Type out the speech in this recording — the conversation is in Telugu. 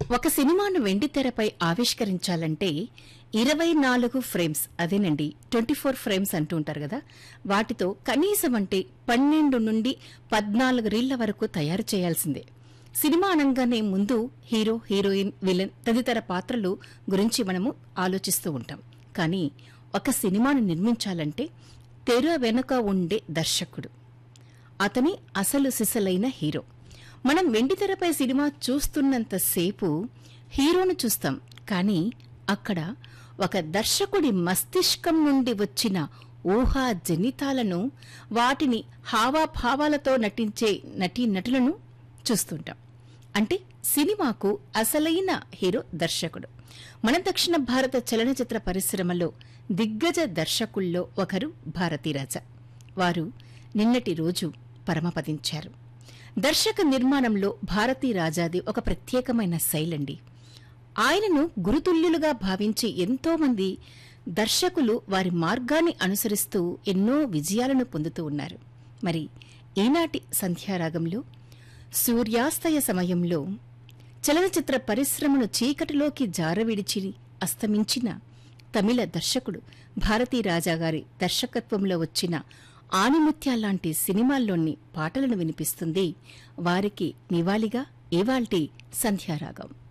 ఒక సినిమాను వెండితెరపై ఆవిష్కరించాలంటే ఇరవై నాలుగు ఫ్రేమ్స్ అదేనండి ట్వంటీ ఫోర్ ఫ్రేమ్స్ అంటూ ఉంటారు కదా వాటితో కనీసం అంటే పన్నెండు నుండి పద్నాలుగు రీళ్ల వరకు తయారు చేయాల్సిందే సినిమా అనగానే ముందు హీరో హీరోయిన్ విలన్ తదితర పాత్రలు గురించి మనము ఆలోచిస్తూ ఉంటాం కానీ ఒక సినిమాను నిర్మించాలంటే తెర వెనుక ఉండే దర్శకుడు అతని అసలు సిసలైన హీరో మనం వెండితెరపై సినిమా చూస్తున్నంతసేపు హీరోను చూస్తాం కానీ అక్కడ ఒక దర్శకుడి మస్తిష్కం నుండి వచ్చిన ఊహా జనితాలను వాటిని హావాభావాలతో నటించే నటీనటులను చూస్తుంటాం అంటే సినిమాకు అసలైన హీరో దర్శకుడు మన దక్షిణ భారత చలనచిత్ర పరిశ్రమలో దిగ్గజ దర్శకుల్లో ఒకరు భారతీరాజా వారు నిన్నటి రోజు పరమపదించారు దర్శక నిర్మాణంలో భారతీ రాజాది ఒక ప్రత్యేకమైన శైలండి ఆయనను గురుతుల్యులుగా భావించి ఎంతో మంది దర్శకులు వారి మార్గాన్ని అనుసరిస్తూ ఎన్నో విజయాలను పొందుతూ ఉన్నారు మరి ఈనాటి సంధ్యారాగంలో సూర్యాస్తయ సమయంలో చలనచిత్ర పరిశ్రమను చీకటిలోకి జారవిడిచి అస్తమించిన తమిళ దర్శకుడు భారతీ రాజా గారి దర్శకత్వంలో వచ్చిన ఆనిముత్యాల్లాంటి సినిమాల్లోని పాటలను వినిపిస్తుంది వారికి నివాళిగా ఇవాల్టి సంధ్యారాగం